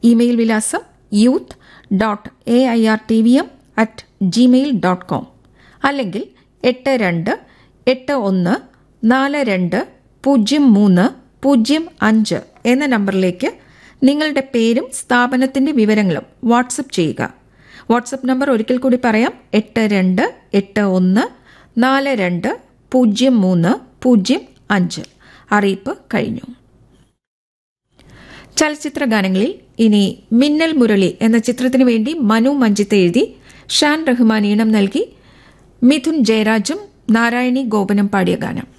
email വിലാസം youth dot A I R T V M at Gmail dot com അല്ലെങ്കിൽ എട്ട് രണ്ട് എട്ട് ഒന്ന് നാല് രണ്ട് പൂജ്യം മൂന്ന് പൂജ്യം അഞ്ച് എന്ന നമ്പറിലേക്ക് നിങ്ങളുടെ പേരും സ്ഥാപനത്തിന്റെ വിവരങ്ങളും വാട്സപ്പ് ചെയ്യുക വാട്സപ്പ് നമ്പർ ഒരിക്കൽ കൂടി പറയാം എട്ട് രണ്ട് എട്ട് ഒന്ന് നാല് രണ്ട് പൂജ്യം മൂന്ന് പൂജ്യം അഞ്ച് അറിയിപ്പ് കഴിഞ്ഞു ചലച്ചിത്ര ഗാനങ്ങളിൽ ഇനി മിന്നൽ മുരളി എന്ന ചിത്രത്തിനു വേണ്ടി മനു മഞ്ജിത്ത് എഴുതി ഷാൻ റഹ്മാൻ ഈണം നൽകി മിഥുൻ ജയരാജും നാരായണി ഗോപനും പാടിയ ഗാനം